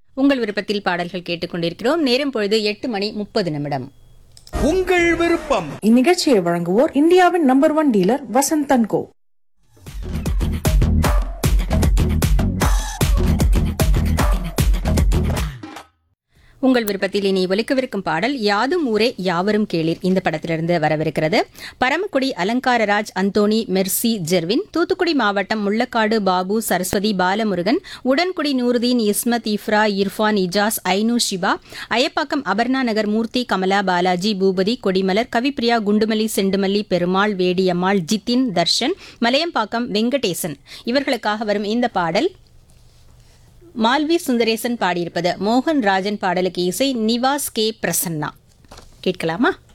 உங்கள் விருப்பத்தில் பாடல்கள் கேட்டுக்கொண்டிருக்கிறோம் நேரம் பொழுது எட்டு மணி முப்பது நிமிடம் உங்கள் விருப்பம் இந்நிகழ்ச்சியை வழங்குவோர் இந்தியாவின் number one dealer Vasanthan co உங்கள் விருப்பத்தில் இனி ஒலிக்கவிருக்கும் பாடல் யாதும் ஊரே யாவரும் கேளீர் இந்த படத்திலிருந்து வரவிருக்கிறது பரமக்குடி அலங்காரராஜ் அந்தோணி மெர்சி ஜெர்வின் தூத்துக்குடி மாவட்டம் முள்ளக்காடு பாபு சரஸ்வதி பாலமுருகன் உடன்குடி நூருதீன் இஸ்மத் இஃப்ரா இர்ஃபான் இஜாஸ் ஐனு ஷிபா அயப்பாக்கம் அபர்ணா நகர் மூர்த்தி கமலா பாலாஜி பூபதி கொடிமலர் கவிப்பிரியா குண்டுமல்லி செண்டுமல்லி பெருமாள் வேடியம்மாள் ஜித்தின் தர்ஷன் மலையம்பாக்கம் வெங்கடேசன் இவர்களுக்காக வரும் இந்த பாடல் மால்வி சுந்தரேசன் பாடியிருப்பது மோகன் ராஜன் பாடலுக்கு இசை நிவாஸ் கே பிரசன்னா கேட்கலாமா